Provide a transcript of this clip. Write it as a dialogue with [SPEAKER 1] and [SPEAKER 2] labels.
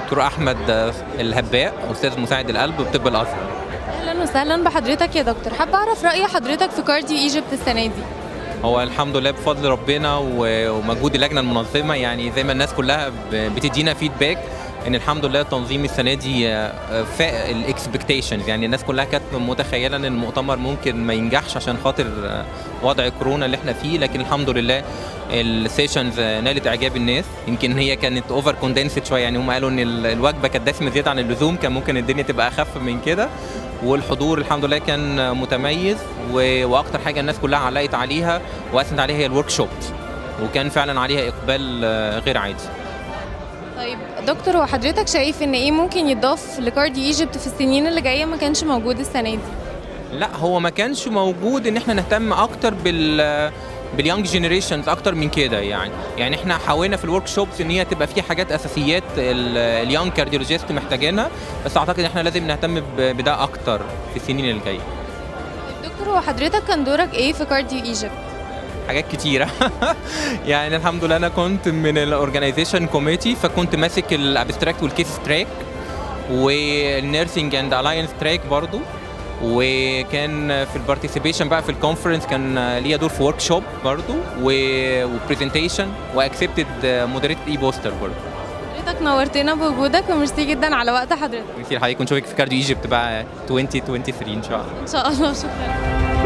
[SPEAKER 1] دكتور احمد الهباء استاذ مساعد القلب بطب الازهر
[SPEAKER 2] اهلا وسهلا بحضرتك يا دكتور حابه اعرف راي حضرتك في كارديو ايجيبت السنه دي
[SPEAKER 1] هو الحمد لله بفضل ربنا و- ومجهود اللجنه المنظمه يعني زي ما الناس كلها ب- بتدينا فيدباك ان الحمد لله التنظيم السنه دي فاق الاكسبكتيشنز يعني الناس كلها كانت متخيله ان المؤتمر ممكن ما ينجحش عشان خاطر آه، وضع كورونا اللي احنا فيه لكن الحمد لله السيشنز نالت اعجاب الناس يمكن هي كانت اوفر كوندنسد شويه يعني هم قالوا ان ال- الوجبه كانت دسمه زياده عن اللزوم كان ممكن الدنيا تبقى اخف من كده والحضور الحمد لله كان متميز و- واكتر حاجه الناس كلها علقت عليها واثنت عليها هي الورك شوبس وكان فعلا عليها اقبال آه، غير عادي
[SPEAKER 2] طيب دكتور هو حضرتك شايف ان ايه ممكن يتضاف لكارديو ايجيبت في السنين اللي جايه ما كانش موجود السنه دي
[SPEAKER 1] لا هو ما كانش موجود ان احنا نهتم اكتر بال باليونج جينيريشنز اكتر من كده يعني يعني احنا حاولنا في الورك شوبس ان هي تبقى في حاجات اساسيات اليونج كارديولوجيست محتاجينها بس اعتقد احنا لازم نهتم ب- بده اكتر في السنين اللي جايه
[SPEAKER 2] طيب دكتور هو حضرتك كان دورك ايه في كارديو ايجيبت
[SPEAKER 1] حاجات كتيره يعني الحمد لله انا كنت من الاورجنايزيشن كوميتي فكنت ماسك الابستراكت والكيس تراك والنيرسينج اند الاينس تراك برضو وكان في البارتيسيبيشن بقى في الكونفرنس كان ليا دور في ورك شوب برضو وبرزنتيشن واكسبتد مودريت اي بوستر برضو
[SPEAKER 2] حضرتك نورتنا بوجودك وميرسي جدا على وقت حضرتك
[SPEAKER 1] كتير حضرتك ونشوفك في كارديو ايجيبت بقى 2023 ان شاء الله
[SPEAKER 2] ان شاء الله شكرا